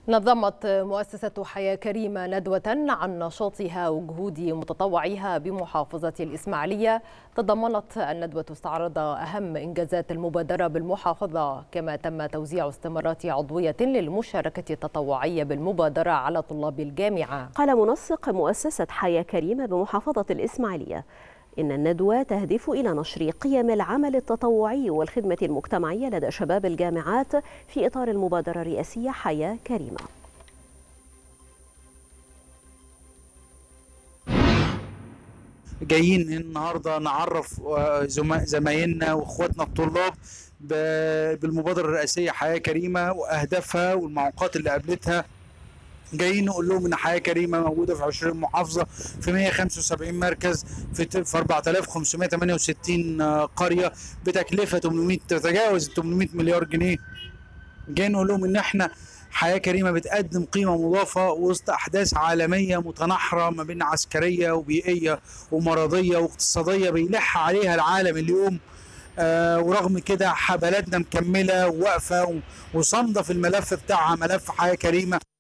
نظمت مؤسسة حياة كريمة ندوة عن نشاطها وجهود متطوعيها بمحافظة الإسماعيلية تضمنت الندوة استعرض أهم إنجازات المبادرة بالمحافظة كما تم توزيع استمارات عضوية للمشاركة التطوعية بالمبادرة على طلاب الجامعة قال منسق مؤسسة حياة كريمة بمحافظة الإسماعيلية إن الندوة تهدف إلى نشر قيم العمل التطوعي والخدمة المجتمعية لدى شباب الجامعات في إطار المبادرة الرئاسية حياة كريمة جايين النهارده نعرف زمايلنا واخواتنا الطلاب بالمبادره الرئاسيه حياه كريمه واهدافها والمعوقات اللي قابلتها جايين نقول لهم ان حياه كريمه موجوده في 20 محافظه في 175 مركز في في 4568 قريه بتكلفه 800 تتجاوز 800 مليار جنيه جايين نقول لهم ان احنا حياه كريمه بتقدم قيمه مضافه وسط احداث عالميه متناحره ما بين عسكريه وبيئيه ومرضيه واقتصاديه بيلح عليها العالم اليوم آه ورغم كده بلدنا مكمله وواقفه وصامده في الملف بتاعها ملف حياه كريمه